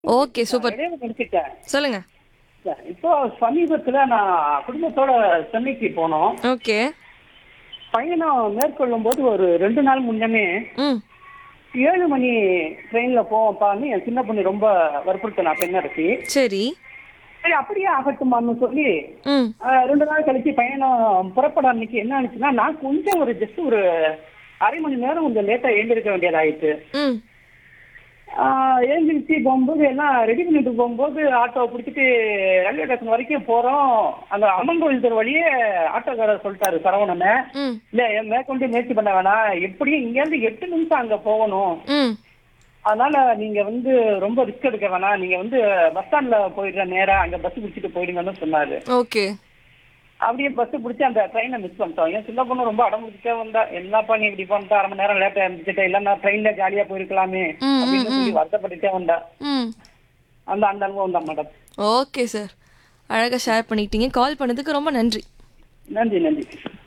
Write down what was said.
okay super இடையில முடிச்சிட்டேன் சொல்லுங்க இப்போ சமீபத்துல நான் குடும்பத்தோட சென்னைக்கு போனோம் ஓகே பயணம் மேற்கொள்ளும் போது ஒரு ரெண்டு நாள் முன்னமே ம் ஏழு மணி ட்ரெயின்ல போவோம்ப்பான்னு என் சின்ன பொண்ணு ரொம்ப வற்புறுத்தினா பெண்ணரசி சரி சரி அப்படியே ஆகட்டுமான்னு சொல்லி ம் ஆஹ், ரெண்டு நாள் கழிச்சு பயணம் புறப்பட அன்னைக்கு என்ன ஆனிச்சுன்னா நான் கொஞ்சம் ஒரு ஜஸ்ட் ஒரு அரை மணி நேரம் கொஞ்சம் லேட்டா எழுந்திருக்க வேண்டியதாயிட்டு ம் ஆஹ், எழுந்திருச்சு போகும்போது எல்லாம் ரெடி பண்ணிட்டு போகும்போது ஆட்டோ பிடிச்சிட்டு ரயில்வே ஸ்டேஷன் வரைக்கும் போறோம் அந்த அம்மன் கோயில் தெரு வழியே ஆட்டோக்காரர் சொல்லிட்டாரு சரவணனை ம் இல்ல என் மேற்கொண்டு முயற்சி பண்ண வேணாம் எப்படியும் இங்க இருந்து எட்டு நிமிஷம் அங்க போகணும் ம் அதனால நீங்க வந்து ரொம்ப ரிஸ்க் எடுக்க வேணாம் நீங்க வந்து பஸ் ஸ்டாண்ட்ல போயிடுற நேரா அங்க பஸ் பிடிச்சிட்டு போயிடுங்கன்னு சொன்னாரு ஓகே அப்படியே பஸ் பிடிச்சி அந்த ட்ரெயினை மிஸ் பண்ணிட்டோம் என் சின்ன பொண்ணு ரொம்ப அடம் பிடிச்சிட்டே வந்தா என்னப்பா நீ இப்படி பண்ணிட்டு அரை மணி நேரம் லேட்டா இருந்துச்சுட்டு இல்ல நான் ட்ரெயின்ல ஜாலியா போயிருக்கலாமே ம், அப்படின்னு சொல்லி வருத்தப்பட்டுட்டே வந்தா ம் அந்த அந்த அனுபவம் தான் மேடம் ஓகே சார் அழகாக ஷேர் பண்ணிக்கிட்டீங்க கால் பண்ணதுக்கு ரொம்ப நன்றி நன்றி நன்றி